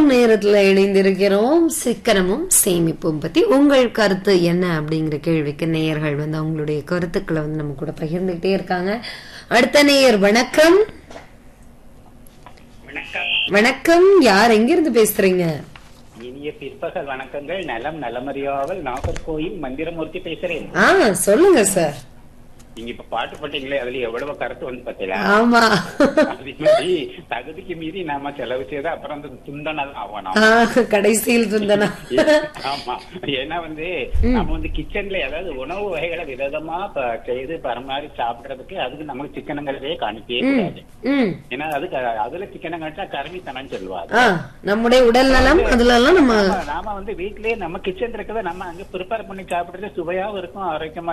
நேரத்துல இணைந்திருக்கிறோம் சிக்கனமும் சேமிப்பும் பத்தி உங்கள் கருத்து என்ன அப்படிங்கிற கேள்விக்கு நேயர்கள் வந்து அவங்களுடைய கருத்துக்களை வந்து நம்ம கூட பகிர்ந்துகிட்டே இருக்காங்க அடுத்த நேயர் வணக்கம் வணக்கம் வணக்கம் யார் எங்கிருந்து பேசுறீங்க இனிய பிற்பகல் வணக்கங்கள் நலம் நலமறியாவல் நாகர்கோயில் மந்திரமூர்த்தி பேசுறேன் ஆ சொல்லுங்க சார் நீங்க இப்ப பாட்டு போட்டீங்களே அதுல எவ்வளவு கருத்து வந்து பாத்தீங்களா ஆமா அதே மாதிரி தகுதிக்கு மீறி நாம செலவு செய்தா அப்புறம் அந்த துண்டனா தான் ஆகணும் ஆ, கடைசியில் துந்தனா ஆமா ஏன்னா வந்து நம்ம வந்து கிச்சன்ல ஏதாவது உணவு வகைகளை விதமா ப- செய்து பரமாறி சாப்பிடுறதுக்கு அதுக்கு நமக்கு சிக்கனங்களே காணிக்கவே கூடாது ம் ஏன்னா அதுக்கு அதுல சிக்கனம் காணிச்சா கருமித்தனம் சொல்லுவாங்க ஆ நம்முடைய உடல் நலம் அதுல எல்லாம் நம்ம நாம- நாம வந்து வீட்லயே நம்ம கிச்சன் இருக்கிறத நம்ம அங்க ப்ரிப்பேர் பண்ணி சாப்பிடுறது சுவையாவும் இருக்கும் ஆரோக்கியமா